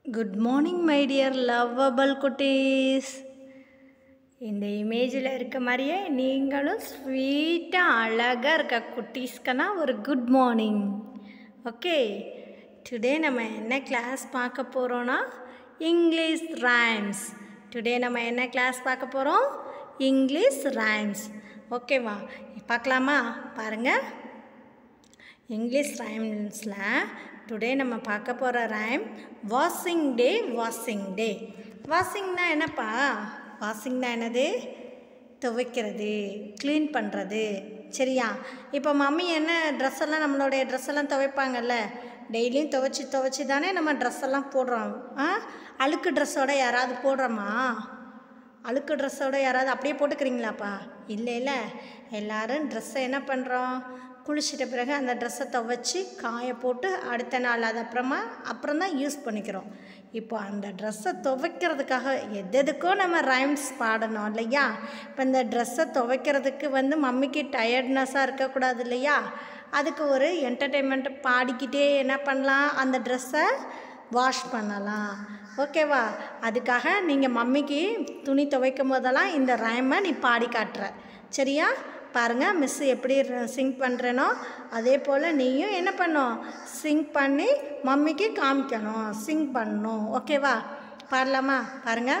good morning my dear lovable குட்டீஸ் இந்த இமேஜில் இருக்க மாதிரியே நீங்களும் ஸ்வீட்டாக அழகாக இருக்க குட்டீஸ்க்கெல்லாம் ஒரு குட் மார்னிங் ஓகே டுடே நம்ம என்ன கிளாஸ் பார்க்க போகிறோன்னா இங்கிலீஷ் ரைம்ஸ் டுடே நம்ம என்ன கிளாஸ் பார்க்க போகிறோம் இங்கிலீஷ் ரைம்ஸ் ஓகேவா பார்க்கலாமா பாருங்கள் இங்கிலீஷ் ரைம்ஸில் டுடே நம்ம பார்க்க போகிற rhyme washing day washing day வாஷிங்னா என்னப்பா வாஷிங்னா என்னது துவைக்கிறது க்ளீன் பண்ணுறது சரியா இப்போ மம்மி என்ன ட்ரெஸ் எல்லாம் நம்மளுடைய ட்ரெஸ் எல்லாம் துவைப்பாங்கல்ல டெய்லியும் துவைச்சி துவைச்சி தானே நம்ம ட்ரெஸ் எல்லாம் போடுறோம் ஆ அழுக்கு ட்ரெஸ்ஸோட யாராவது போடுறோமா அழுக்கு ட்ரெஸ்ஸோட யாராவது அப்படியே போட்டுக்கிறீங்களாப்பா இல்லை இல்லை எல்லோரும் ட்ரெஸ்ஸை என்ன பண்ணுறோம் குளிச்சிட்ட பிறகு அந்த ட்ரெஸ்ஸை துவைச்சி காய போட்டு அடுத்த நாள் அது அப்புறமா அப்புறம் தான் யூஸ் பண்ணிக்கிறோம் இப்போ அந்த ட்ரெஸ்ஸை துவைக்கிறதுக்காக எது எதுக்கோ நம்ம ரைம்ஸ் பாடணும் இல்லையா இப்போ இந்த ட்ரெஸ்ஸை துவைக்கிறதுக்கு வந்து மம்மிக்கு டயர்ட்னஸாக இருக்கக்கூடாது இல்லையா அதுக்கு ஒரு என்டர்டெயின்மெண்ட் பாடிக்கிட்டே என்ன பண்ணலாம் அந்த ட்ரெஸ்ஸை வாஷ் பண்ணலாம் ஓகேவா அதுக்காக நீங்கள் மம்மிக்கு துணி துவைக்கும் போதெல்லாம் இந்த ரைமை நீ பாடி காட்டுற சரியா பாருங்கள் மிஸ்ஸு எப்படி சிங் பண்ணுறேனோ அதே போல் நீயும் என்ன பண்ணும் சிங் பண்ணி மம்மிக்கு காமிக்கணும் சிங் பண்ணணும் ஓகேவா பாடலாமா பாருங்கள்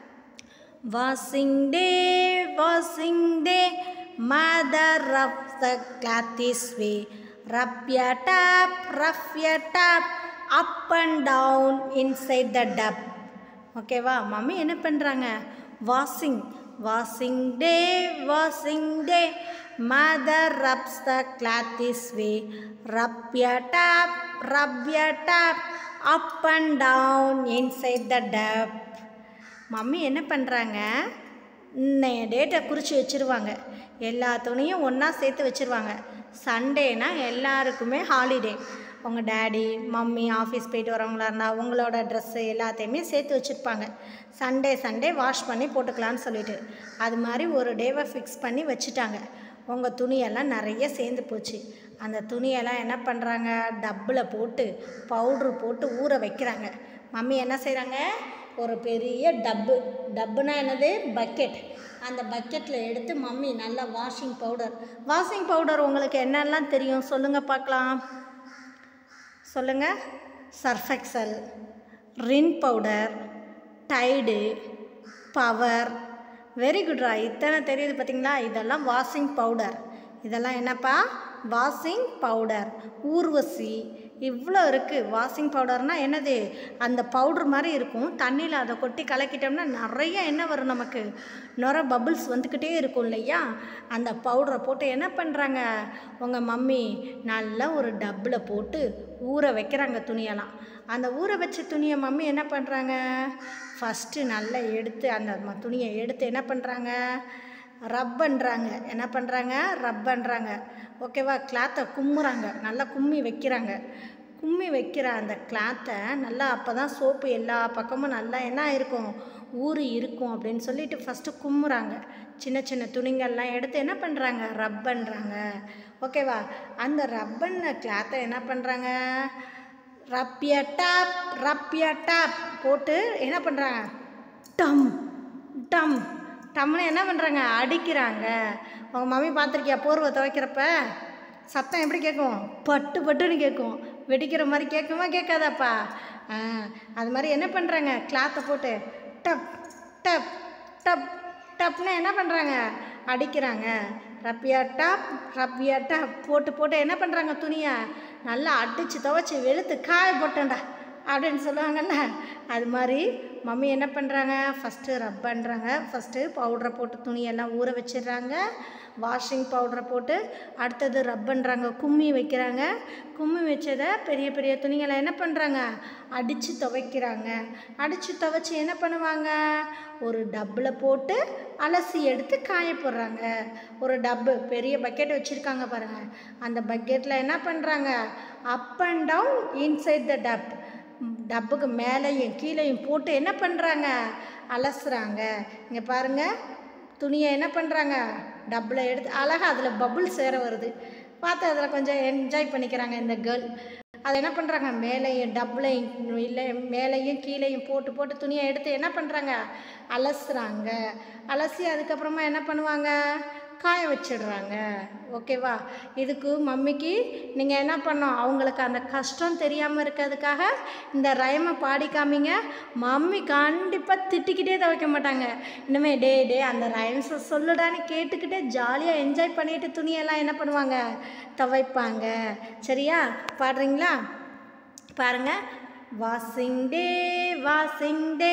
washing day washing day mother of the cloth is way rub a dub rub a dub up and down inside the tub ஓகேவா மம்மி என்ன பண்ணுறாங்க washing washing day washing day mother rubs the cloth is way rub a dub rub a dub up and down inside the tub mummy என்ன பண்ணுறாங்க இன்னைய டேட்டை குறித்து வச்சுருவாங்க எல்லா துணியும் ஒன்றா சேர்த்து வச்சுருவாங்க சண்டேனா எல்லாருக்குமே ஹாலிடே உங்கள் டேடி மம்மி ஆஃபீஸ் போயிட்டு வரவங்களா இருந்தால் அவங்களோட ட்ரெஸ்ஸு எல்லாத்தையுமே சேர்த்து வச்சுருப்பாங்க சண்டே சண்டே வாஷ் பண்ணி போட்டுக்கலான்னு சொல்லிட்டு அது மாதிரி ஒரு டேவை ஃபிக்ஸ் பண்ணி வச்சுட்டாங்க உங்கள் துணியெல்லாம் நிறைய சேர்ந்து போச்சு அந்த துணியெல்லாம் என்ன பண்ணுறாங்க டப்பில் போட்டு பவுட்ரு போட்டு ஊற வைக்கிறாங்க மம்மி என்ன செய்கிறாங்க ஒரு பெரிய டப்பு டப்புனா என்னது பக்கெட் அந்த பக்கெட்டில் எடுத்து மம்மி நல்லா வாஷிங் பவுடர் வாஷிங் பவுடர் உங்களுக்கு என்னெல்லாம் தெரியும் சொல்லுங்கள் பார்க்கலாம் சொல்லுங்கள் Surf Excel Rin powder Tide power very குட்ரா இத்தனை தெரியுது பார்த்தீங்களா இதெல்லாம் வாஷிங் பவுடர் இதெல்லாம் என்னப்பா வாஷிங் பவுடர் ஊர்வசி இவ்வளோ இருக்குது வாஷிங் பவுடர்னால் என்னது அந்த பவுட்ரு மாதிரி இருக்கும் தண்ணியில் அதை கொட்டி கலக்கிட்டோம்னா நிறைய என்ன வரும் நமக்கு நுர பபுள்ஸ் வந்துக்கிட்டே இருக்கும் இல்லையா அந்த பவுடரை போட்டு என்ன பண்ணுறாங்க உங்கள் மம்மி நல்லா ஒரு டப்பில் போட்டு ஊற வைக்கிறாங்க துணியெல்லாம் அந்த ஊற வச்ச துணியை மம்மி என்ன பண்ணுறாங்க ஃபஸ்ட்டு நல்லா எடுத்து அந்த துணியை எடுத்து என்ன பண்ணுறாங்க ரப் பண்ணுறாங்க என்ன பண்ணுறாங்க ரப் பண்ணுறாங்க ஓகேவா கிளாத்தை கும்முறாங்க நல்லா கும்மி வைக்கிறாங்க கும்மி வைக்கிற அந்த கிளாத்தை நல்லா அப்போ தான் சோப்பு எல்லா பக்கமும் நல்லா என்ன இருக்கும் ஊறி இருக்கும் அப்படின்னு சொல்லிட்டு ஃபஸ்ட்டு கும்முறாங்க சின்ன சின்ன துணிங்கள்லாம் எடுத்து என்ன பண்ணுறாங்க ரப் பண்ணுறாங்க ஓகேவா அந்த ரப் பண்ண கிளாத்தை என்ன பண்ணுறாங்க ரப்பிய டாப் ரப்பிய டாப் போட்டு என்ன பண்ணுறாங்க டம் டம் டம்னு என்ன பண்ணுறாங்க அடிக்கிறாங்க உங்கள் மம்மி பார்த்துருக்கியா போர்வை துவைக்கிறப்ப சத்தம் எப்படி கேட்கும் பட்டு பட்டுன்னு கேட்கும் வெடிக்கிற மாதிரி கேட்குமா கேட்காதாப்பா ஆ அது மாதிரி என்ன பண்ணுறாங்க கிளாத்தை போட்டு டப் டப் டப் டப்னு என்ன பண்ணுறாங்க அடிக்கிறாங்க ரப்பியா டாப் ரப்பியா டாப் போட்டு போட்டு என்ன பண்ணுறாங்க துணியை நல்லா அடித்து துவைச்சி வெளுத்து காய போட்டேன்டா அப்படின்னு சொல்லுவாங்கல்ல அது மாதிரி மம்மி என்ன பண்ணுறாங்க ஃபஸ்ட்டு ரப் பண்ணுறாங்க ஃபஸ்ட்டு பவுட்ரை போட்டு துணியெல்லாம் ஊற வச்சிடுறாங்க வாஷிங் பவுட்ரை போட்டு அடுத்தது ரப் பண்ணுறாங்க கும்மி வைக்கிறாங்க கும்மி வச்சதை பெரிய பெரிய துணிகளை என்ன பண்ணுறாங்க அடித்து துவைக்கிறாங்க அடித்து துவைச்சி என்ன பண்ணுவாங்க ஒரு டப்பில் போட்டு அலசி எடுத்து காய போடுறாங்க ஒரு டப்பு பெரிய பக்கெட் வச்சுருக்காங்க பாருங்கள் அந்த பக்கெட்டில் என்ன பண்ணுறாங்க up and down inside the tub டப்புக்கு மேலேயும் கீழேயும் போட்டு என்ன பண்ணுறாங்க அலசுறாங்க இங்கே பாருங்கள் துணியை என்ன பண்ணுறாங்க டப்பில் எடுத்து அழகாக அதில் பபுள் சேர வருது பார்த்து அதில் கொஞ்சம் என்ஜாய் பண்ணிக்கிறாங்க இந்த கேர்ள் அதை என்ன பண்ணுறாங்க மேலேயும் டபுளையும் இல்லை மேலேயும் கீழேயும் போட்டு போட்டு துணியை எடுத்து என்ன பண்ணுறாங்க அலசுறாங்க அலசி அதுக்கப்புறமா என்ன பண்ணுவாங்க காய வச்சிடுறாங்க ஓகேவா இதுக்கு மம்மிக்கு நீங்கள் என்ன பண்ணோம் அவங்களுக்கு அந்த கஷ்டம் தெரியாமல் இருக்கிறதுக்காக இந்த ரைமை பாடி காமிங்க மம்மி கண்டிப்பாக திட்டிக்கிட்டே துவைக்க மாட்டாங்க இனிமே டே டே அந்த ரைம்ஸை சொல்லுடான்னு கேட்டுக்கிட்டே ஜாலியாக என்ஜாய் பண்ணிட்டு துணியெல்லாம் என்ன பண்ணுவாங்க துவைப்பாங்க சரியா பாடுறீங்களா பாருங்க washing day washing day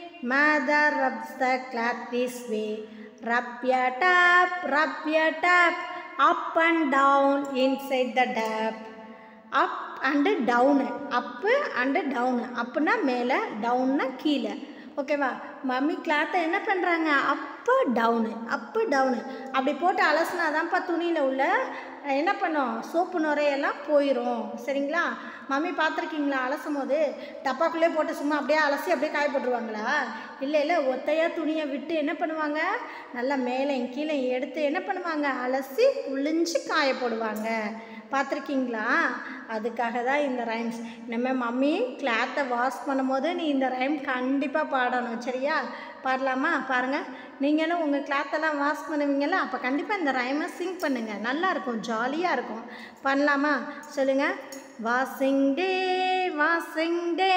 mother rubs the cloth this way rub your tap rub your tap up and down inside the tap up and down up and down அப்புன்னா மேலே டவுன்னா கீழே ஓகேவா மம்மி கிளாத்தை என்ன பண்ணுறாங்க அப்பு டவுனு அப்பு டவுனு அப்படி போட்டு அலசினா தான்ப்பா துணியில் உள்ள என்ன பண்ணும் சோப்பு நுரையெல்லாம் போயிடும் சரிங்களா மம்மி பார்த்துருக்கீங்களா அலசும் போது டப்பாக்குள்ளே போட்டு சும்மா அப்படியே அலசி அப்படியே காய போட்டுருவாங்களா இல்லை இல்லை ஒத்தையாக துணியை விட்டு என்ன பண்ணுவாங்க நல்லா மேலே கீழே எடுத்து என்ன பண்ணுவாங்க அலசி புழிஞ்சு காய போடுவாங்க பார்த்துருக்கீங்களா அதுக்காக தான் இந்த ரைம்ஸ் நம்ம மம்மி கிளாத்தை வாஷ் பண்ணும்போது நீ இந்த ரைம் கண்டிப்பாக பாடணும் சரியா பாடலாமா பாருங்கள் நீங்களும் உங்கள் கிளாத்தெல்லாம் வாஷ் பண்ணுவீங்கல்ல அப்போ கண்டிப்பாக இந்த ரைமை சிங் பண்ணுங்கள் நல்லா இருக்கும் ஜாலியாக இருக்கும் பண்ணலாமா சொல்லுங்கள் washing day washing day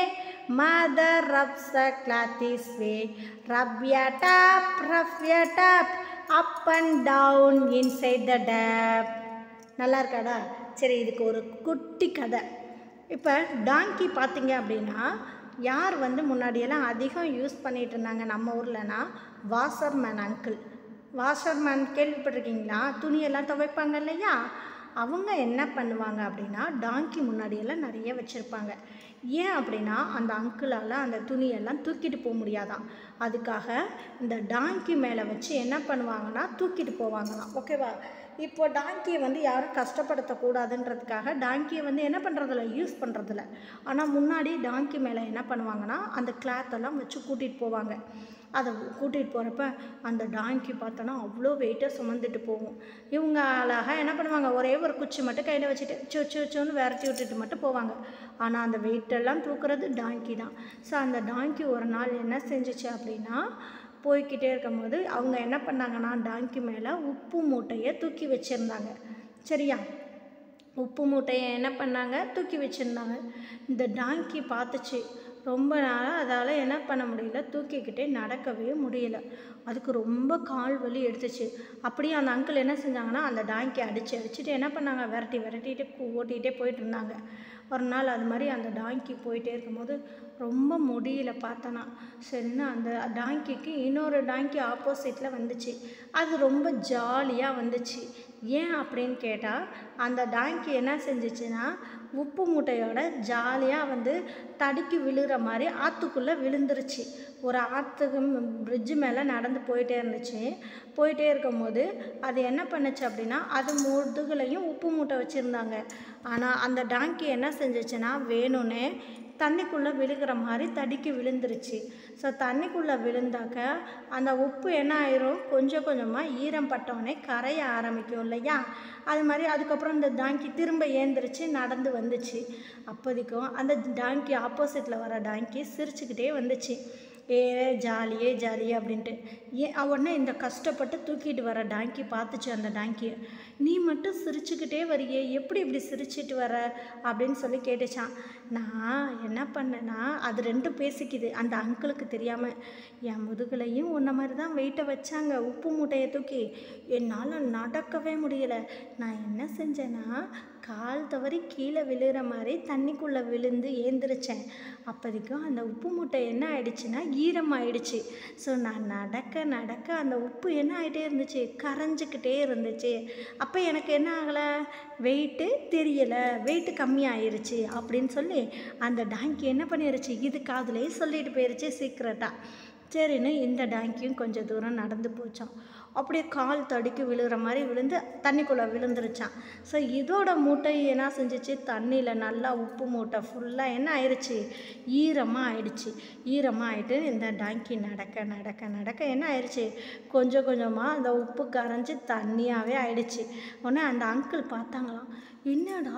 mother rubs the cloth is way rub a dub rub a dub up and down inside the tub நல்லா இருக்காடா சரி இதுக்கு ஒரு குட்டி கதை இப்போ டாங்கி பார்த்தீங்க அப்படின்னா யார் வந்து முன்னாடியெல்லாம் அதிகம் யூஸ் பண்ணிகிட்டு இருந்தாங்க நம்ம ஊர்லனா வாஷர்மேன் அங்கிள் வாஷர்மேன் கேள்விப்பட்டிருக்கீங்களா துணியெல்லாம் துவைப்பாங்க இல்லையா அவங்க என்ன பண்ணுவாங்க அப்படின்னா டாங்கி முன்னாடியெல்லாம் நிறைய வச்சுருப்பாங்க ஏன் அப்படின்னா அந்த அங்கிளால் அந்த துணியெல்லாம் தூக்கிட்டு போக முடியாதாம் அதுக்காக இந்த டாங்கி மேலே வச்சு என்ன பண்ணுவாங்கன்னா தூக்கிட்டு போவாங்களாம் ஓகேவா இப்போ டாங்கியை வந்து யாரும் கஷ்டப்படுத்தக்கூடாதுன்றதுக்காக டாங்கியை வந்து என்ன பண்ணுறதில்ல யூஸ் பண்ணுறதில்ல ஆனால் முன்னாடி டாங்கி மேலே என்ன பண்ணுவாங்கன்னா அந்த கிளாத்தெல்லாம் வச்சு கூட்டிகிட்டு போவாங்க அதை கூட்டிகிட்டு போகிறப்ப அந்த டாங்கி பார்த்தோன்னா அவ்வளோ வெயிட்டாக சுமந்துட்டு போகும் இவங்க அழகாக என்ன பண்ணுவாங்க ஒரே ஒரு குச்சி மட்டும் கையில் வச்சுட்டு சு சு சுன்னு விரட்டி விட்டுட்டு மட்டும் போவாங்க ஆனால் அந்த வெயிட்டெல்லாம் தூக்குறது டாங்கி தான் ஸோ அந்த டாங்கி ஒரு நாள் என்ன செஞ்சுச்சு அப்படின்னா போய்கிட்டே இருக்கும்போது அவங்க என்ன பண்ணாங்கன்னா டாங்கி மேலே உப்பு மூட்டையை தூக்கி வச்சுருந்தாங்க சரியா உப்பு மூட்டையை என்ன பண்ணாங்க தூக்கி வச்சுருந்தாங்க இந்த டாங்கி பார்த்துச்சு ரொம்ப நாளாக அதால் என்ன பண்ண முடியல தூக்கிக்கிட்டே நடக்கவே முடியல அதுக்கு ரொம்ப கால் வலி எடுத்துச்சு அப்படியே அந்த அங்கிள் என்ன செஞ்சாங்கன்னா அந்த டாங்கி அடித்து அடிச்சுட்டு என்ன பண்ணாங்க விரட்டி விரட்டிட்டு கு- ஓட்டிகிட்டே போயிட்டு இருந்தாங்க ஒரு நாள் அது மாதிரி அந்த டாங்கி போயிட்டே இருக்கும்போது ரொம்ப முடியல பார்த்தனா சரின்னு அந்த டாங்கிக்கு இன்னொரு டாங்கி ஆப்போசிட்டில் வந்துச்சு அது ரொம்ப ஜாலியாக வந்துச்சு ஏன் அப்படின்னு கேட்டால் அந்த டாங்கி என்ன செஞ்சுச்சுன்னா உப்பு மூட்டையோட ஜாலியாக வந்து தடுக்கி விழுகிற மாதிரி ஆற்றுக்குள்ளே விழுந்துருச்சு ஒரு ஆற்றுக்கு பிரிட்ஜு மேலே நடந்து போயிட்டே இருந்துச்சு போயிட்டே இருக்கும்போது அது என்ன பண்ணுச்சு அப்படின்னா அது முதுகுலையும் உப்பு மூட்டை வச்சுருந்தாங்க ஆனால் அந்த டாங்கி என்ன செஞ்சுச்சுன்னா வேணும்னே தண்ணிக்குள்ளே விழுகிற மாதிரி தடுக்கி விழுந்துருச்சு ஸோ தண்ணிக்குள்ளே விழுந்தாக்க அந்த உப்பு என்ன ஆயிரும் கொஞ்சம் கொஞ்சமாக ஈரம் பட்டவுடனே கரைய ஆரம்பிக்கும் இல்லையா அது மாதிரி அதுக்கப்புறம் இந்த டாங்கி திரும்ப ஏந்திரிச்சு நடந்து வந்துச்சு அப்போதைக்கும் அந்த டாங்கி ஆப்போசிட்டில் வர டாங்கி சிரிச்சுக்கிட்டே வந்துச்சு ஏ ஜாலியே ஜாலியே அப்படின்ட்டு ஏன் உடனே இந்த கஷ்டப்பட்டு தூக்கிட்டு வர டாங்கி பார்த்துச்சு அந்த டாங்கியை நீ மட்டும் சிரிச்சுக்கிட்டே வரியே எப்படி இப்படி சிரிச்சிட்டு வர அப்படின்னு சொல்லி கேட்டுச்சான் நான் என்ன பண்ணேன்னா அது ரெண்டும் பேசிக்குது அந்த அங்கிளுக்கு தெரியாமல் என் முதுகுலையும் உன்ன மாதிரி தான் வெயிட்டை வச்சாங்க உப்பு மூட்டையை தூக்கி என்னால் நடக்கவே முடியல நான் என்ன செஞ்சேன்னா கால் தவறி கீழே விழுகிற மாதிரி தண்ணிக்குள்ளே விழுந்து ஏந்திரிச்சேன் அப்போதைக்கும் அந்த உப்பு மூட்டை என்ன ஆயிடுச்சுன்னா ஈரமாயிடுச்சு ஸோ நான் நடக்க நடக்க அந்த உப்பு என்ன ஆகிட்டே இருந்துச்சு கரைஞ்சிக்கிட்டே இருந்துச்சு அப்போ எனக்கு என்ன ஆகலை வெயிட்டு தெரியலை வெயிட்டு கம்மியாயிருச்சு அப்படின்னு சொல்லி அந்த டாங்கி என்ன பண்ணிருச்சு இது காதுலயே சொல்லிட்டு போயிருச்சு சீக்கிரட்டாக சரின்னு இந்த டாங்கியும் கொஞ்சம் தூரம் நடந்து போச்சான் அப்படியே கால் தடுக்கி விழுகிற மாதிரி விழுந்து தண்ணிக்குள்ளே விழுந்துருச்சான் ஸோ இதோட மூட்டை என்ன செஞ்சுச்சு தண்ணியில் நல்லா உப்பு மூட்டை ஃபுல்லாக என்ன ஆயிடுச்சு ஈரமாக ஆயிடுச்சு ஈரமாக ஆயிட்டு இந்த டாங்கி நடக்க நடக்க நடக்க என்ன ஆயிடுச்சு கொஞ்சம் கொஞ்சமாக அந்த உப்பு கரைஞ்சி தண்ணியாகவே ஆயிடுச்சு உடனே அந்த அங்கிள் பார்த்தாங்களாம் என்னடா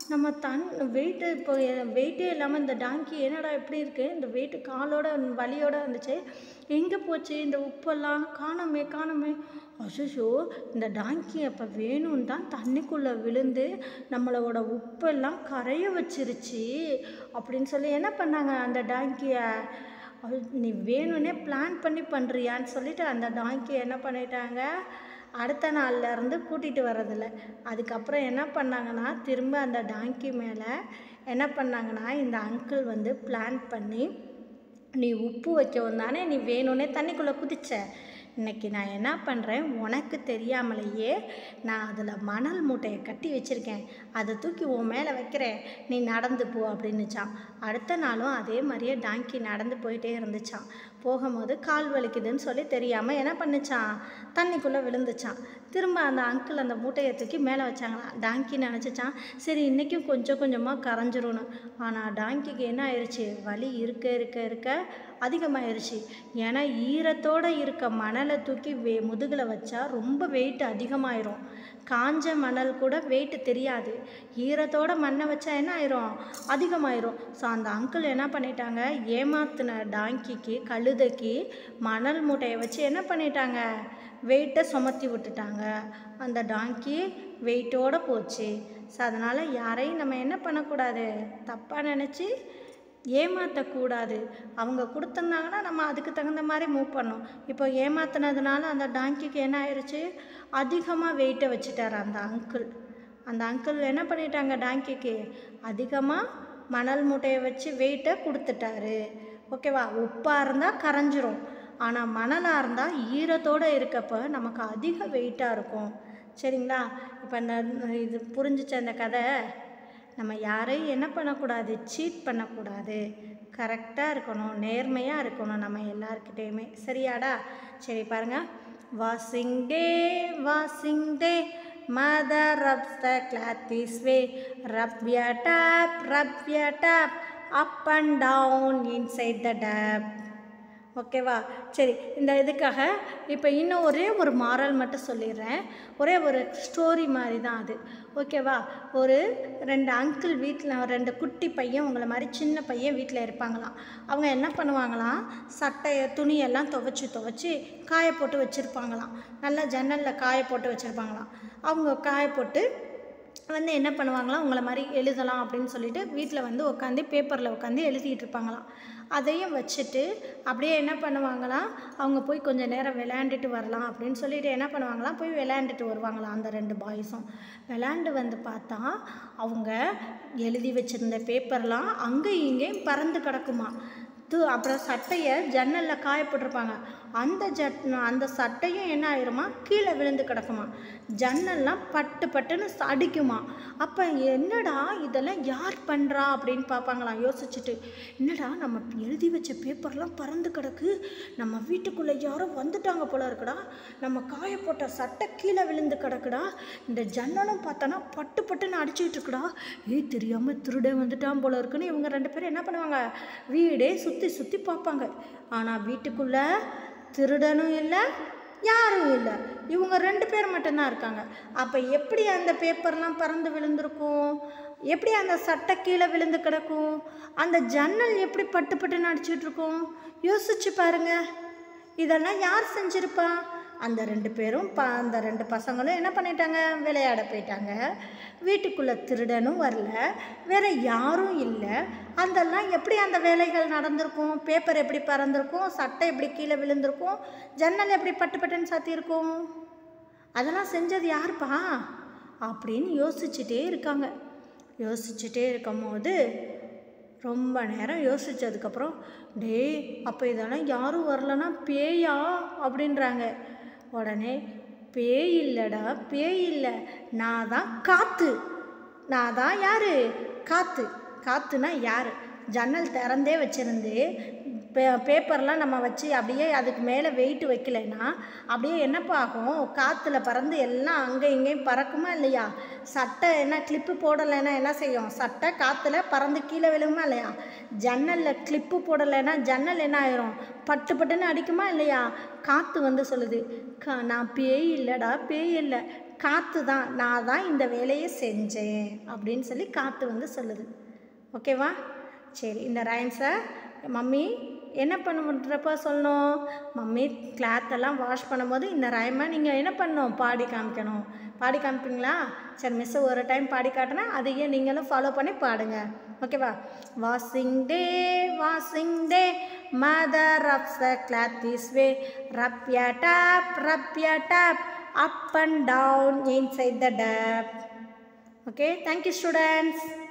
நம்ம தன் வெயிட்டு இப்போ வெயிட்டே இல்லாமல் இந்த டாங்கி என்னடா இப்படி இருக்குது இந்த வெயிட்டு காலோட வலியோட இருந்துச்சு எங்கே போச்சு இந்த உப்பெல்லாம் காணோமே காணோமே அஷோ இந்த டாங்கி அப்போ வேணும்னு தான் தண்ணிக்குள்ளே விழுந்து நம்மளோட உப்பெல்லாம் கரைய வச்சிருச்சு அப்படின்னு சொல்லி என்ன பண்ணாங்க அந்த டாங்கியை நீ வேணும்னே பிளான் பண்ணி பண்ணுறியான்னு சொல்லிட்டு அந்த டாங்கி என்ன பண்ணிட்டாங்க அடுத்த நாள்ல இருந்து கூட்டிகிட்டு வர்றதில்ல அதுக்கப்புறம் என்ன பண்ணாங்கன்னா திரும்ப அந்த டாங்கி மேலே என்ன பண்ணாங்கன்னா இந்த அங்கிள் வந்து பிளான் பண்ணி நீ உப்பு வைக்கவும் தானே நீ வேணும்னே தண்ணிக்குள்ளே குதிச்ச இன்னைக்கு நான் என்ன பண்ணுறேன் உனக்கு தெரியாமலேயே நான் அதில் மணல் மூட்டையை கட்டி வச்சுருக்கேன் அதை தூக்கி உன் மேலே வைக்கிறேன் நீ நடந்து போ அப்படின்னுச்சான் அடுத்த நாளும் அதே மாதிரியே டாங்கி நடந்து போயிட்டே இருந்துச்சான் போகும்போது கால் வலிக்குதுன்னு சொல்லி தெரியாமல் என்ன பண்ணுச்சான் தண்ணிக்குள்ளே விழுந்துச்சான் திரும்ப அந்த அங்கிள் அந்த மூட்டையை தூக்கி மேலே வச்சாங்களாம் டாங்கி நினச்சிச்சான் சரி இன்றைக்கும் கொஞ்சம் கொஞ்சமாக கரைஞ்சிரும்னு ஆனால் டாங்கிக்கு என்ன ஆயிடுச்சு வலி இருக்க இருக்க இருக்க அதிகமாயிருச்சு ஏன்னா ஈரத்தோடு இருக்க மணலை தூக்கி வே முதுகில் வச்சா ரொம்ப வெயிட் அதிகமாயிரும் காஞ்ச மணல் கூட வெயிட் தெரியாது ஈரத்தோட மண்ணை வச்சா என்ன ஆயிரும் அதிகமாயிரும் ஸோ அந்த அங்கிள் என்ன பண்ணிட்டாங்க ஏமாத்தின டாங்கிக்கு கழுதைக்கு மணல் மூட்டையை வச்சு என்ன பண்ணிட்டாங்க வெயிட்டை சுமத்தி விட்டுட்டாங்க அந்த டாங்கி வெயிட்டோடு போச்சு ஸோ அதனால் யாரையும் நம்ம என்ன பண்ணக்கூடாது தப்பாக நினச்சி ஏமாற்றக்கூடாது அவங்க கொடுத்துருந்தாங்கன்னா நம்ம அதுக்கு தகுந்த மாதிரி மூவ் பண்ணோம் இப்போ ஏமாத்தினதுனால அந்த டாங்கிக்கு என்ன ஆயிடுச்சு அதிகமாக வெயிட்டை வச்சுட்டார் அந்த அங்கிள் அந்த அங்கிள் என்ன பண்ணிட்டாங்க டாங்கிக்கு அதிகமாக மணல் மூட்டையை வச்சு வெயிட்டை கொடுத்துட்டாரு ஓகேவா உப்பாக இருந்தால் கரைஞ்சிரும் ஆனால் மணலாக இருந்தால் ஈரத்தோடு இருக்கப்போ நமக்கு அதிக வெயிட்டாக இருக்கும் சரிங்களா இப்போ இந்த இது புரிஞ்சிச்ச அந்த கதை நம்ம யாரையும் என்ன பண்ணக்கூடாது சீட் பண்ணக்கூடாது கரெக்டாக இருக்கணும் நேர்மையாக இருக்கணும் நம்ம எல்லாருக்கிட்டேயுமே சரியாடா சரி பாருங்க washing day washing day mother rubs the cloth this way rub a dub rub a dub up and down inside the tub ஓகேவா சரி இந்த இதுக்காக இப்போ இன்னும் ஒரே ஒரு மாரல் மட்டும் சொல்லிடுறேன் ஒரே ஒரு ஸ்டோரி மாதிரி தான் அது ஓகேவா ஒரு ரெண்டு அங்கிள் வீட்டில் ரெண்டு குட்டி பையன் உங்களை மாதிரி சின்ன பையன் வீட்டில் இருப்பாங்களாம் அவங்க என்ன பண்ணுவாங்களாம் சட்டையை துணியெல்லாம் துவைச்சி துவைச்சி காய போட்டு வச்சுருப்பாங்களாம் நல்லா ஜன்னலில் காய போட்டு வச்சுருப்பாங்களாம் அவங்க காய போட்டு வந்து என்ன பண்ணுவாங்களாம் உங்களை மாதிரி எழுதலாம் அப்படின்னு சொல்லிட்டு வீட்டில் வந்து உட்காந்து பேப்பரில் உட்காந்து எழுதிட்டு இருப்பாங்களாம் அதையும் வச்சுட்டு அப்படியே என்ன பண்ணுவாங்களாம் அவங்க போய் கொஞ்சம் நேரம் விளையாண்டுட்டு வரலாம் அப்படின்னு சொல்லிட்டு என்ன பண்ணுவாங்களாம் போய் விளையாண்டுட்டு வருவாங்களாம் அந்த ரெண்டு பாய்ஸும் விளையாண்டு வந்து பார்த்தா அவங்க எழுதி வச்சிருந்த பேப்பர்லாம் அங்கே இங்கேயும் பறந்து கிடக்குமா து அப்புறம் சட்டையை ஜன்னலில் காய போட்டிருப்பாங்க அந்த ஜட் அந்த சட்டையும் என்ன ஆயிருமா கீழே விழுந்து கிடக்குமா ஜன்னல்லாம் பட்டு பட்டுன்னு ச- அடிக்குமா அப்போ என்னடா இதெல்லாம் யார் பண்ணுறா அப்படின்னு பார்ப்பாங்களாம் யோசிச்சுட்டு என்னடா நம்ம எழுதி வச்ச பேப்பர்லாம் பறந்து கிடக்கு நம்ம வீட்டுக்குள்ளே யாரோ வந்துட்டாங்க போல இருக்குடா நம்ம காய போட்ட சட்டை கீழே விழுந்து கிடக்குடா இந்த ஜன்னலும் பார்த்தோன்னா பட்டு பட்டுன்னு அடிச்சுக்கிட்டு இருக்குடா ஏய் தெரியாமல் திருடன் வந்துட்டான் போல இருக்குன்னு இவங்க ரெண்டு பேரும் என்ன பண்ணுவாங்க வீடே சுற்றி சுற்றி பார்ப்பாங்க ஆனால் வீட்டுக்குள்ளே திருடனும் இல்லை யாரும் இல்லை இவங்க ரெண்டு பேர் மட்டும்தான் இருக்காங்க அப்போ எப்படி அந்த பேப்பர்லாம் பறந்து விழுந்திருக்கும் எப்படி அந்த சட்டை கீழே விழுந்து கிடக்கும் அந்த ஜன்னல் எப்படி பட்டு பட்டுன்னு அடிச்சிட்டு இருக்கும் யோசிச்சு பாருங்க இதெல்லாம் யார் செஞ்சிருப்பா அந்த ரெண்டு பேரும் ப அந்த ரெண்டு பசங்களும் என்ன பண்ணிட்டாங்க விளையாட போயிட்டாங்க வீட்டுக்குள்ளே திருடனும் வரல வேற யாரும் இல்லை அதெல்லாம் எப்படி அந்த வேலைகள் நடந்திருக்கும் பேப்பர் எப்படி பறந்திருக்கும் சட்டை எப்படி கீழே விழுந்திருக்கும் ஜன்னல் எப்படி பட்டு பட்டுன்னு சாத்தியிருக்கும் அதெல்லாம் செஞ்சது யாருப்பா அப்படின்னு யோசிச்சுட்டே இருக்காங்க யோசிச்சுட்டே இருக்கும்போது ரொம்ப நேரம் யோசிச்சதுக்கப்புறம் டேய் அப்போ இதெல்லாம் யாரும் வரலன்னா பேயா அப்படின்றாங்க உடனே பேய் இல்லைடா பேய் இல்லை நான் தான் காத்து நான் தான் யாரு காத்து காத்துனா யார் ஜன்னல் திறந்தே வச்சிருந்து பே பேப்பர்லாம் நம்ம வச்சு அப்படியே அதுக்கு மேலே வெயிட் வைக்கலைன்னா அப்படியே என்னப்பா ஆகும் காற்றுல பறந்து எல்லாம் அங்கே இங்கேயும் பறக்குமா இல்லையா சட்டை என்ன கிளிப்பு போடலைன்னா என்ன செய்யும் சட்டை காற்றுல பறந்து கீழே விழுகுமா இல்லையா ஜன்னலில் கிளிப்பு போடலைன்னா ஜன்னல் என்ன ஆயிரும் பட்டு பட்டுன்னு அடிக்குமா இல்லையா காற்று வந்து சொல்லுது கா நான் பேய் இல்லைடா பேய் இல்லை காற்று தான் நான் தான் இந்த வேலையை செஞ்சேன் அப்படின்னு சொல்லி காற்று வந்து சொல்லுது ஓகேவா சரி இந்த ரைம்ஸை மம்மி என்ன பண்ணுறப்ப சொல்லணும் மம்மி கிளாத் எல்லாம் வாஷ் பண்ணும்போது இந்த ரைமை நீங்கள் என்ன பண்ணணும் பாடி காமிக்கணும் பாடி காமிப்பீங்களா சரி மிஸ் ஒரு டைம் பாடி காட்டினா அதையே நீங்களும் ஃபாலோ பண்ணி பாடுங்க ஓகேவா washing day washing day mother of the cloth is way rub a dub rub a dub up and down inside the tub okay thank you students